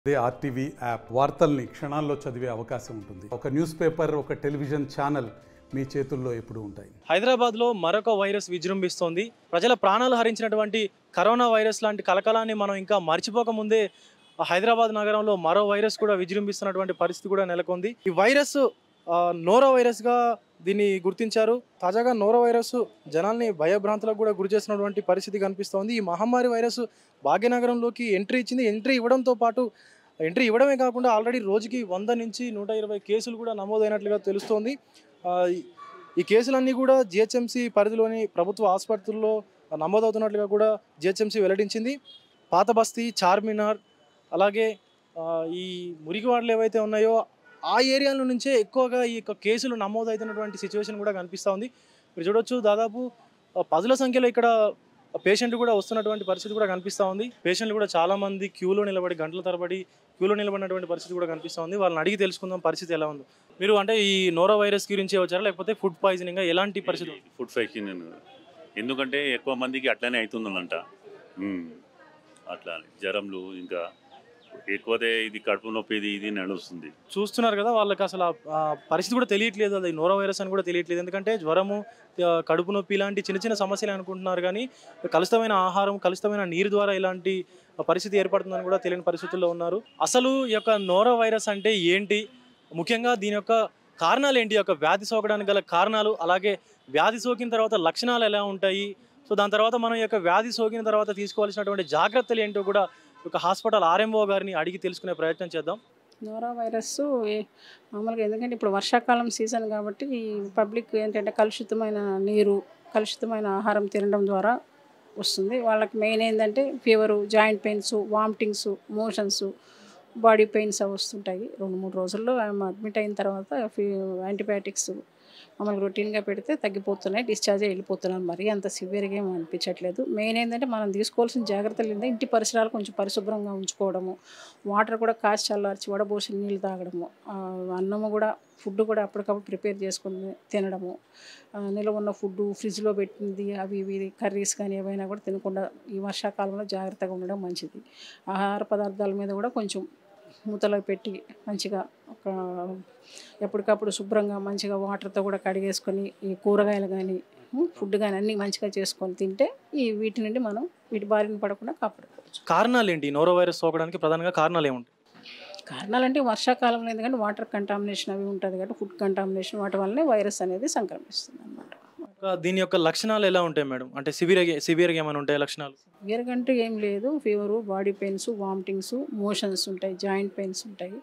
అదే RTV app వార్తల్ని క్షణాల్లో చదివే అవకాశం ఉంటుంది ఒక న్యూస్ పేపర్ ఒక టెలివిజన్ ఛానల్ మీ చేతుల్లో ఎప్పుడూ ఉంటాయి హైదరాబాద్లో మరొక వైరస్ విజృంభిస్తోంది ప్రజల ప్రాణాలు హరించినటువంటి కరోనా వైరస్ లాంటి కలకలాన్ని మనం ఇంకా మర్చిపోకముందే ఆ హైదరాబాద్ నగరంలో మరో వైరస్ కూడా విజృంభిస్తున్నటువంటి పరిస్థితి కూడా నెలకొంది ఈ వైరస్ ఆ, నోరో వైరస్గా దీన్ని గుర్తించారు తాజాగా నోరో వైరస్ జనాల్ని భయభ్రాంతులకు కూడా గురి చేసినటువంటి పరిస్థితి కనిపిస్తోంది ఈ మహమ్మారి వైరస్ భాగ్యనగరంలోకి ఎంట్రీ ఇచ్చింది ఎంట్రీ ఇవ్వడంతో పాటు ఎంట్రీ ఇవ్వడమే కాకుండా ఆల్రెడీ రోజుకి వంద నుంచి నూట ఇరవై కేసులు కూడా నమోదైనట్లుగా తెలుస్తోంది ఆ, ఈ- ఈ కేసులన్నీ కూడా జిహెచ్ఎంసీ పరిధిలోని ప్రభుత్వ ఆసుపత్రుల్లో నమోదవుతున్నట్లుగా కూడా జిహెచ్ఎంసీ వెల్లడించింది పాత బస్తీ చార్మినార్ అలాగే ఆ, ఈ మురికివాడలు ఏవైతే ఉన్నాయో ఆ ఏరియాల నుంచే ఎక్కువగా ఈ యొక్క కేసులు నమోదవుతున్నటువంటి సిచ్యువేషన్ కూడా కనిపిస్తూ ఉంది మీరు చూడొచ్చు దాదాపు ఆ, పదుల సంఖ్యలో ఇక్కడ పేషెంట్లు కూడా వస్తున్నటువంటి పరిస్థితి కూడా కనిపిస్తూ ఉంది పేషెంట్లు కూడా చాలామంది క్యూలో నిలబడి గంటల తరబడి క్యూలో నిలబడినటువంటి పరిస్థితి కూడా కనిపిస్తూ ఉంది వాళ్ళని అడిగి తెలుసుకుందాం పరిస్థితి ఎలా ఉందో మీరు అంటే ఈ నోరో వైరస్ గురించి వచ్చారా లేకపోతే ఫుడ్ పాయిజనింగ్ ఎలాంటి పరిస్థితి ఉంది? ఫుడ్ ఫైకింగ్ ఎందుకంటే ఎక్కువ మందికి అట్లనే అవుతుందంట ఉమ్. అట్లా జ్వరంలు ఇంకా ఎక్కువదే ఇది కడుపు నొప్పి ఇది ఇది నడుస్తుంది చూస్తున్నారు కదా వాళ్ళకి అసలు ఆ- ఆ పరిస్థితి కూడా తెలియట్లేదు అది నోరో వైరస్ అని కూడా తెలియట్లేదు ఎందుకంటే జ్వరము ఆ, కడుపు నొప్పి ఇలాంటి చిన్న చిన్న సమస్యలు అనుకుంటున్నారు కానీ కలుషితమైన ఆహారం కలుషితమైన నీరు ద్వారా ఇలాంటి పరిస్థితి ఏర్పడుతుందని కూడా తెలియని పరిస్థితుల్లో ఉన్నారు అసలు ఈ యొక్క నోరో వైరస్ అంటే ఏంటి ముఖ్యంగా దీని యొక్క కారణాలు ఏంటి ఈ యొక్క వ్యాధి సోకడానికి గల కారణాలు అలాగే వ్యాధి సోకిన తర్వాత లక్షణాలు ఎలా ఉంటాయి సో దాని తర్వాత మనం ఈ యొక్క వ్యాధి సోకిన తర్వాత తీసుకోవాల్సినటువంటి జాగ్రత్తలు ఏంటో కూడా ఈ యొక్క హాస్పిటల్ ఆర్ఎంఓ గారిని అడిగి తెలుసుకునే ప్రయత్నం చేద్దాం నోరా వైరస్ ఏ- మామూలుగా ఎందుకంటే ఇప్పుడు వర్షాకాలం సీజన్ కాబట్టి ఈ పబ్లిక్ ఏంటంటే కలుషితమైన నీరు కలుషితమైన ఆహారం తినడం ద్వారా వస్తుంది వాళ్ళకి మెయిన్ ఏంటంటే fever joint pains vomitings motions body pains అవి వస్తుంటాయి రెండు మూడు రోజుల్లో ఆమె అడ్మిట్ అయిన తర్వాత ఫీ యాంటీబయాటిక్స్ మామూలుగా రొటీన్గా పెడితే తగ్గిపోతున్నాయి డిశ్చార్జ్ వెళ్ళిపోతున్నారు మరీ అంత సివియర్గా ఏమి అనిపించట్లేదు మెయిన్ ఏంటంటే మనం తీసుకోవాల్సిన జాగ్రత్తలు ఏంటంటే ఇంటి పరిసరాలు కొంచెం పరిశుభ్రంగా ఉంచుకోవడము వాటర్ కూడా కాచి చల్లార్చి వడబోసి నీళ్ళు తాగడము ఆ, అన్నము కూడా ఫుడ్ కూడా అప్పటికప్పుడు ప్రిపేర్ చేసుకుని తినడము ఆ, నిల్వ ఉన్న ఫుడ్ ఫ్రిడ్జ్లో పెట్టింది అవి ఇవి కర్రీస్ కానీ ఏవైనా కూడా తినకుండా ఈ వర్షాకాలంలో జాగ్రత్తగా ఉండడం మంచిది ఆహార పదార్థాల మీద కూడా కొంచెం మూతలో పెట్టి మంచిగా ఒక ఎప్పటికప్పుడు శుభ్రంగా మంచిగా వాటర్తో కూడా కడిగేసుకొని ఈ కూరగాయలు కానీ ఫుడ్ కానీ అన్నీ మంచిగా చేసుకొని తింటే ఈ వీటి నుండి మనం వీటి బారిన పడకుండా కాపాడుకోవచ్చు కారణాలు ఏంటి ఈ నోరో వైరస్ సోకడానికి ప్రధానంగా కారణాలు ఏముంటాయి కారణాలు అంటే వర్షాకాలంలో ఎందుకంటే వాటర్ కంటామినేషన్ అవి ఉంటుంది కాబట్టి ఫుడ్ కంటామినేషన్ వాటి వల్లనే వైరస్ అనేది సంక్రమిస్తుంది అనమాట ఇంకా దీని యొక్క లక్షణాలు ఎలా ఉంటాయి మేడం అంటే సివియర్గా సివియర్గా ఏమైనా ఉంటాయి లక్షణాలు వేరగంటూ ఏం లేదు fever body pains vomitings motions ఉంటాయి జాయింట్ పెయిన్స్ ఉంటాయి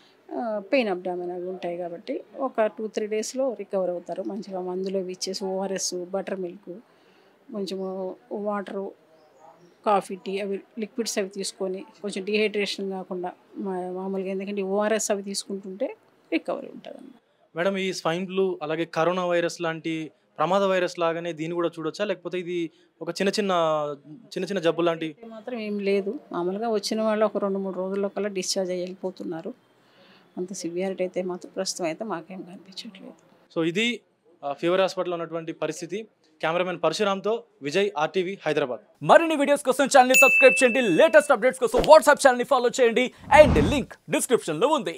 పెయిన్ అబ్డామిన్ అవి ఉంటాయి కాబట్టి ఒక టూ త్రీ డేస్లో రికవర్ అవుతారు మంచిగా మందులు అవి ఇచ్చేసి ఓఆర్ఎస్ బటర్ మిల్క్ కొంచెము వాటరు కాఫీ టీ అవి లిక్విడ్స్ అవి తీసుకొని కొంచెం డిహైడ్రేషన్ కాకుండా మా- మామూలుగా ఎందుకంటే ఓఆర్ఎస్ అవి తీసుకుంటుంటే రికవరీ ఉంటుంది అన్నమాట మేడం ఈ స్వైన్ ఫ్లూ అలాగే కరోనా వైరస్ లాంటి ప్రమాద వైరస్ లాగానే దీన్ని కూడా చూడొచ్చా లేకపోతే ఇది ఒక చిన్న చిన్న చిన్న చిన్న జబ్బు లాంటి అయితే మాత్రం ఏం లేదు మామూలుగా వచ్చిన వాళ్ళు ఒక రెండు మూడు రోజుల్లో కల్లా డిశ్చార్జ్ అయ్యి వెళ్ళిపోతున్నారు అంత సివియారిటీ అయితే మాత్రం ప్రస్తుతం అయితే మాకేం కనిపించట్లేదు సో ఇది ఆ, ఫీవర్ హాస్పిటల్లో ఉన్నటువంటి పరిస్థితి కెమెరామెన్ పరశురామ్తో విజయ్ ఆర్టీవీ హైదరాబాద్ మరిన్ని వీడియోస్ కోసం ఛానల్ సబ్స్క్రైబ్ చేయండి లేటెస్ట్ అప్డేట్స్ కోసం వాట్సాప్ ఛానల్ ఫాలో చేయండి అండ్ లింక్ డిస్క్రిప్షన్ లో ఉంది